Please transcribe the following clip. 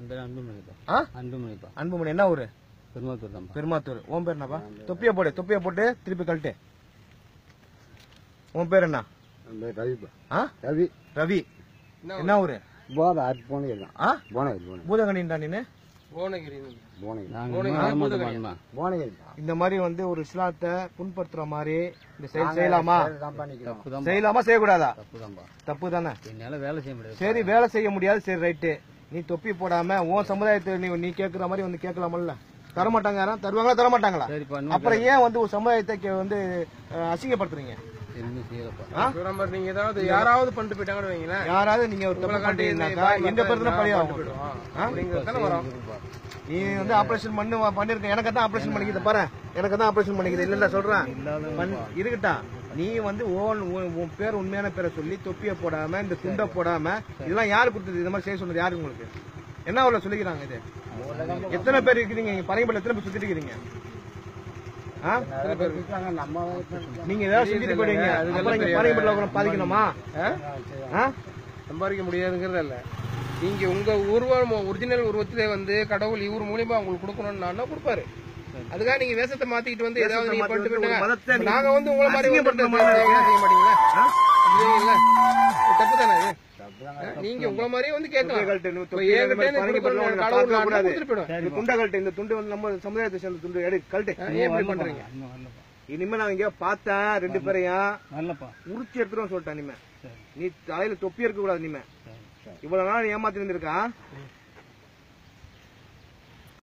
என் பேர் அன்புமணிப்பா ஆ அன்புமணிப்பா அன்புமணி என்ன ஊரு பெருமாத்தூர் தான்ப்பா பெருமாத்தூர் உன் பேர் என்னப்பா தொப்பியை போடு தொப்பியை போட்டு திருப்பி கழட்டு உன் பேர் என்ன ரவிப்பா ஆ ரவி ரவி என்ன ஊரு போத அது போனகிரி தான் ஆ போனகிரி போன பூதகணின்டா நீனு போனகிரி நாங்கள் வரமாட்டோம்மா போனகிரி தான் இந்த மாதிரி வந்து ஒரு இஸ்லாத்தை புண்படுத்துற மாதிரி இந்த செயல் செய்யலாமா தான் பண்ணிக்கிறோம் தப்பு தான் செய்யலாமா செய்யக்கூடாதா தப்பு தான்ப்பா தப்பு தானே என்னால வேலை செய்ய முடியாது சரி வேலை செய்ய முடியாது சரி ரைட்டு நீ தொப்பி போடாம உன் சமுதாயத்தை நீ நீ கேக்குற மாதிரி வந்து கேட்கலாமல்ல தரமாட்டாங்க யாரும் தருவாங்களா தரமாட்டாங்களா சரிப்பா இன்னும் அப்புறம் ஏன் வந்து ஒரு சமுதாயத்தை கே- வந்து அஹ், அசிங்கப்படுத்துறீங்க எதுவுமே செய்யலப்பா ஆ? நீங்க ஏதாவது யாராவது பண்ணிட்டு போயிட்டாங்கன்னு வைங்களேன் யாராவது நீங்க ஒரு தப்பு காட்டி பண்ணிருந்தாக்கா எங்க பேர் தான் பழியாகும் அப்படிங்கிறது தானே வரும் நீ வந்து ஆபரேஷன் பண்ணு பண்ணிருக்க எனக்கு தான் ஆபரேஷன் பண்ணிக்கிது பாரு எனக்கு தான் ஆபரேஷன் பண்ணிக்கிது இல்ல இல்ல சொல்றேன் பண்ணு- இருக்கட்டா நீ வந்து உன் உன் உன் பேர் உண்மையான பேரை சொல்லி தொப்பியை போடாம இந்த துண்டை போடாம இதெல்லாம் யாரு கொடுத்தது இந்த மாதிரி செய்ய சொன்னது யாரு உங்களுக்கு என்ன அவ்வளவு சொல்லிக்கிறாங்க இது எத்தனை பேர் இருக்கிறீங்க நீங்க பனையம்பல எத்தனை பேர் சுத்திட்டு இருக்கிறீங்க ஆ? நம்ம நீங்க ஏதாவது செஞ்சுட்டு போயிடுவீங்க அப்புறம் இங்க பனையம்பல பாதிக்கணுமா ஆ? சம்பாதிக்க முடியாதுங்கிறது இல்ல நீங்க உங்க உருவம் ஒரிஜினல் உருவத்திலே வந்து கடவுள் இவர் மூலியமா உங்களுக்கு கொடுக்கணும்னு நான் கொடுப்பாரு அதுக்காக நீங்க வேஷத்தை மாத்திக்கிட்டு வந்து ஏதாவது நீங்க மாத்தி பண்ணிட்டு வந்து ஒரு மதத்தை போயிட்டாங்க நீங்க நாங்க வந்து உங்களை மாதிரி வந்து அசிங்கப்படுத்த செய்ய மாட்டீங்களா ஆ? இல்ல தப்பு தானே இது நீங்க உங்களை மாதிரியே வந்து கேட்கலாம் தொப்பியை கழட்டு, இப்ப தொப்பியை என்கிட்ட இந்த மாதிரி இருந்து கொடுக்கணும், பணிபுரியணும், கடவுள் பார்க்க நாட்டுல கூடாது. கொடுத்துட்டு போயிடும். இந்த துண்டை கழட்டு இந்த துண்டு வந்து நம்ம சமுதாயத்தை சேர்ந்த துண்டு எடு கழட்டு ஏன் இப்படி பண்றீங்க இன்னும் வரலப்பா இனிமே நான் இங்க பார்த்தேன் ரெண்டு பேரையும் வரலப்பா உரிச்சு எடுத்துருவோம் சொல்லிட்டேன் இனிமே சரி நீ தலையில தொப்பி இருக்க கூடாது இனிமே இவ்வளவு நாள் ஏமாத்தி இருந்திருக்கா